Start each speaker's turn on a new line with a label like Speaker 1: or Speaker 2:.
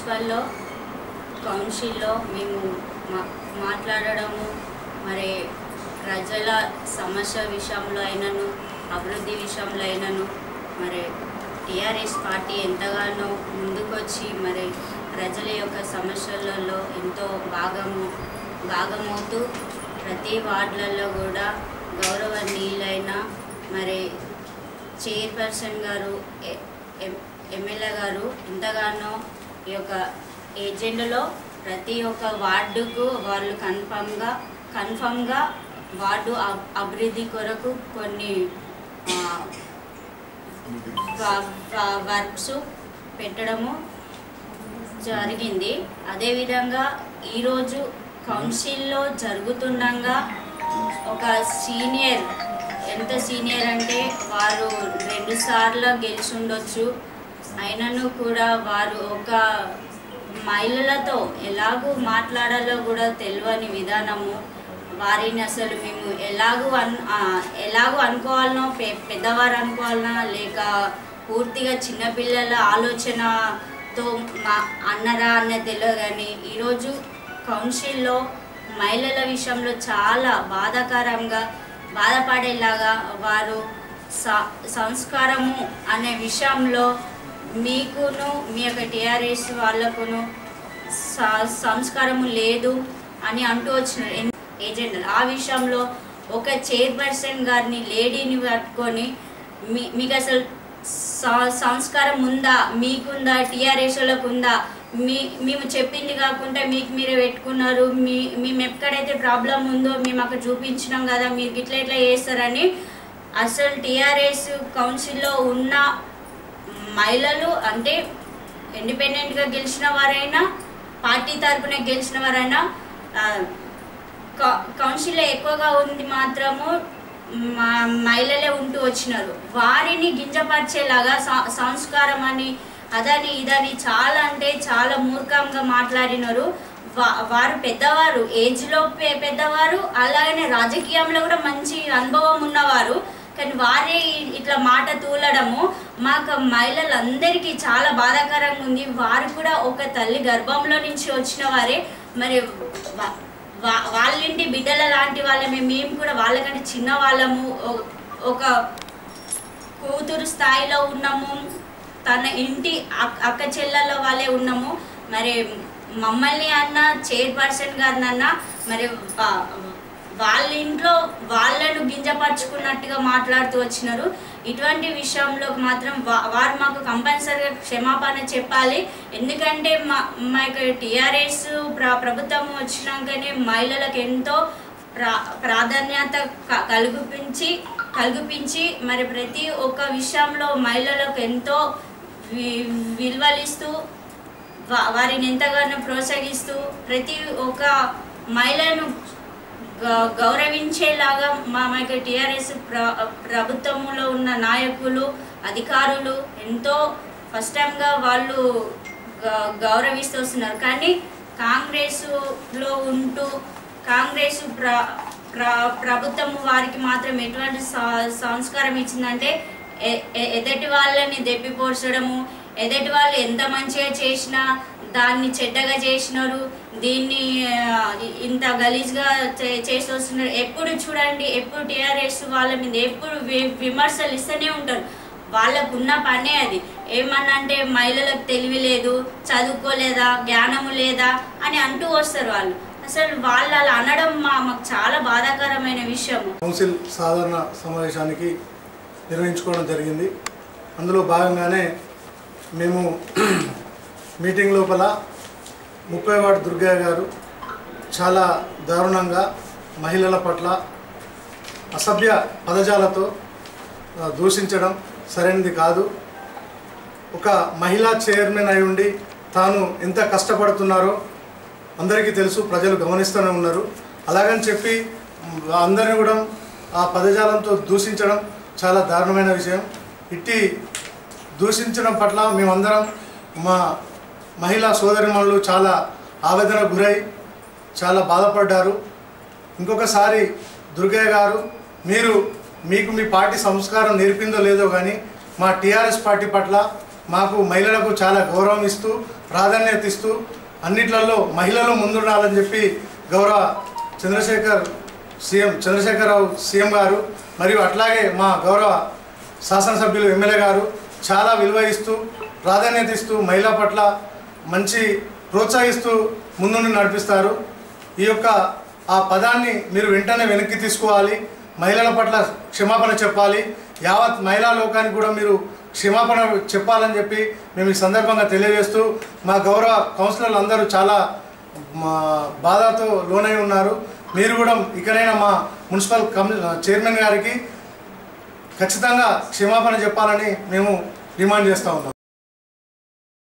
Speaker 1: మున్సిపల్లో కౌన్సిల్లో మేము మా మాట్లాడడము మరి ప్రజల సమస్య విషయంలో అయినను అభివృద్ధి విషయంలో అయినను మరి టీఆర్ఎస్ పార్టీ ఎంతగానో ముందుకొచ్చి మరి ప్రజల యొక్క సమస్యలలో ఎంతో భాగము భాగమవుతూ ప్రతి వార్డులలో కూడా గౌరవనీయులైన మరి చైర్పర్సన్ గారు ఎ- ఎం- ఎమ్మెల్యే గారు ఎంతగానో ఈ యొక్క ఏజెండాలో ప్రతి ఒక్క వార్డుకు వాళ్ళు కన్ఫామ్గా కన్ఫామ్గా వార్డు అబ్- అభివృద్ధి కొరకు కొన్ని ఆ, వ- వ- వర్క్స్ పెట్టడము జరిగింది అదేవిధంగా ఈరోజు కౌన్సిల్లో జరుగుతుండగా ఒక సీనియర్ ఎంత సీనియర్ అంటే వారు రెండు సార్లు గెలిచి ఉండొచ్చు అయినను కూడా వారు ఒక మహిళలతో ఎలాగూ మాట్లాడాలో కూడా తెలియని విధానము వారిని అసలు మేము ఎలాగూ అన్ ఆ, ఎలాగూ అనుకోవాలనో పె పెద్దవారు అనుకోవాలనా లేక పూర్తిగా చిన్నపిల్లల ఆలోచనతో మా అన్నరా అన్న తెలియదు కానీ ఈరోజు కౌన్సిల్లో మహిళల విషయంలో చాలా బాధాకరంగా బాధపడేలాగా వారు స- సంస్కారము అనే విషయంలో మీకును మీ యొక్క టీఆర్ఎస్ వాళ్ళకును స- సంస్కారము లేదు అని అంటూ వచ్చినారు ఎన్- ఏజెండాలు ఆ విషయంలో ఒక చైర్పర్సన్ గారిని లేడీని పట్టుకొని మీ మీకు అసలు స- సంస్కారం ఉందా మీకుందా టీఆర్ఎస్ వాళ్ళకు ఉందా మీ మేము చెప్పింది కాకుండా మీకు మీరే పెట్టుకున్నారు మీ మేము ఎక్కడైతే ప్రాబ్లం ఉందో మేము అక్కడ చూపించినాం కదా మీరు ఇట్లా ఇట్లా చేస్తారని అసలు టీఆర్ఎస్ కౌన్సిల్లో ఉన్న మహిళలు అంటే ఇండిపెండెంట్గా గెలిచిన వారైనా పార్టీ తరపున గెలిచిన వారైనా ఆ, కౌ- కౌన్సిల్లో ఎక్కువగా ఉంది మాత్రము మా మహిళలే ఉంటూ వచ్చినారు వారిని గింజపరిచేలాగా సా- సంస్కారం అని అదని ఇదని చాలా అంటే చాలా మూర్ఖంగా మాట్లాడినారు వా- వారు పెద్దవారు ఏజ్లో పె- పెద్దవారు అలాగనే రాజకీయంలో కూడా మంచి అనుభవం ఉన్నవారు కానీ వారే ఇ- ఇట్లా మాట తూలడము మాకు మహిళలందరికీ చాలా బాధాకరంగా ఉంది వారు కూడా ఒక తల్లి గర్భంలో నుంచి వచ్చిన వారే మరి వా- వా- వాళ్ళింటి బిడ్డల లాంటి వాళ్ళమే మేము కూడా వాళ్ళకంటే చిన్న వాళ్ళము ఒ- ఒక కూతురు స్థాయిలో ఉన్నాము తన ఇంటి అక్- అక్క చెల్లెల వాళ్ళే ఉన్నాము మరి మమ్మల్ని అన్న చైర్పర్సన్ గారిని అన్న మరి వా- వాళ్ళ ఇంట్లో వాళ్ళను గింజపరుచుకున్నట్టుగా మాట్లాడుతూ వచ్చినారు ఇటువంటి విషయంలో మాత్రం వా- వారు మాకు కంపల్సరీగా క్షమాపణ చెప్పాలి ఎందుకంటే మా మా యొక్క టీఆర్ఎస్ ప్ర ప్రభుత్వం వచ్చినాకనే మహిళలకు ఎంతో ప్రా ప్రాధాన్యత క- కల్పించి కల్పించి మరి ప్రతి ఒక్క విషయంలో మహిళలకు ఎంతో వి- విలువలిస్తూ వా- వారిని ఎంతగానో ప్రోత్సహిస్తూ ప్రతి ఒక్క మహిళను గ- గౌరవించేలాగా మా యొక్క టీఆర్ఎస్ ప్ర ప్రభుత్వంలో ఉన్న నాయకులు అధికారులు ఎంతో ఫస్ట్ టైంగా వాళ్ళు గ- గౌరవిస్తూ వస్తున్నారు కానీ కాంగ్రెస్లో ఉంటూ కాంగ్రెస్ ప్ర ప్ర ప్రభుత్వం వారికి మాత్రం ఎటువంటి సా- సంస్కారం ఇచ్చిందంటే ఎ- ఎ- ఎదటి వాళ్ళని దెప్పిపోడ్చడము ఎదటి వాళ్ళు ఎంత మంచిగా చేసినా దాన్ని చెడ్డగా చేసినారు దీన్ని ఆ, ఇంత గలీజ్గా చే- చేసి వస్తున్నారు ఎప్పుడు చూడండి ఎప్పుడు టీఆర్ఎస్ వాళ్ళ మీద ఎప్పుడు వి- విమర్శలు ఇస్తూనే ఉంటారు వాళ్ళకున్న పనే అది ఏమన్నా అంటే మహిళలకు తెలివి లేదు చదువుకోలేదా జ్ఞానము లేదా అని అంటూ వస్తారు వాళ్ళు అసలు వాళ్ళు అలా అనడం మా మాకు చాలా బాధాకరమైన విషయము
Speaker 2: కౌన్సిల్ సాధారణ సమావేశానికి నిర్వహించుకోవడం జరిగింది అందులో భాగంగానే మేము మీటింగ్ లోపల ముప్పై వార్డు దుర్గయ్య గారు చాలా దారుణంగా మహిళల పట్ల అసభ్య పదజాలతో ఆ, దూషించడం సరైనది కాదు ఒక మహిళా చైర్మన్ అయి ఉండి తాను ఎంత కష్టపడుతున్నారో అందరికీ తెలుసు ప్రజలు గమనిస్తూనే ఉన్నారు అలాగని చెప్పి మ్, అందరిని కూడా ఆ పదజాలంతో దూషించడం చాలా దారుణమైన విషయం ఇట్టి దూషించడం పట్ల మేమందరం మా మహిళా సోదరిమణులు చాలా ఆవేదన గురై చాలా బాధపడ్డారు ఇంకొకసారి దుర్గయ్య గారు మీరు మీకు మీ పార్టీ సంస్కారం నేర్పిందో లేదో కానీ మా టీఆర్ఎస్ పార్టీ పట్ల మాకు మహిళలకు చాలా గౌరవం ఇస్తూ ప్రాధాన్యత ఇస్తూ అన్నిట్లలో మహిళలు ముందుండాలని చెప్పి గౌరవ చంద్రశేఖర్ సీఎం చంద్రశేఖరరావు సీఎం గారు మరియు అట్లాగే మా గౌరవ శాసనసభ్యులు ఎమ్మెల్యే గారు చాలా విలువ ఇస్తూ ప్రాధాన్యత ఇస్తూ మహిళల పట్ల మంచి ప్రోత్సహిస్తూ ముందుండి నడిపిస్తారు ఈ యొక్క ఆ పదాన్ని మీరు వెంటనే వెనక్కి తీసుకోవాలి మహిళల పట్ల క్షమాపణ చెప్పాలి యావత్ మహిళా లోకానికి కూడా మీరు క్షమాపణ చెప్పాలని చెప్పి మేము ఈ సందర్భంగా తెలియజేస్తూ మా గౌరవ కౌన్సిలర్లు అందరూ చాలా మా బాధతో లోనై ఉన్నారు మీరు కూడా ఇకనైనా మా మున్సిపల్ కమి చైర్మన్ గారికి ఖచ్చితంగా క్షమాపణ చెప్పాలని మేము డిమాండ్ చేస్తూ ఉన్నాం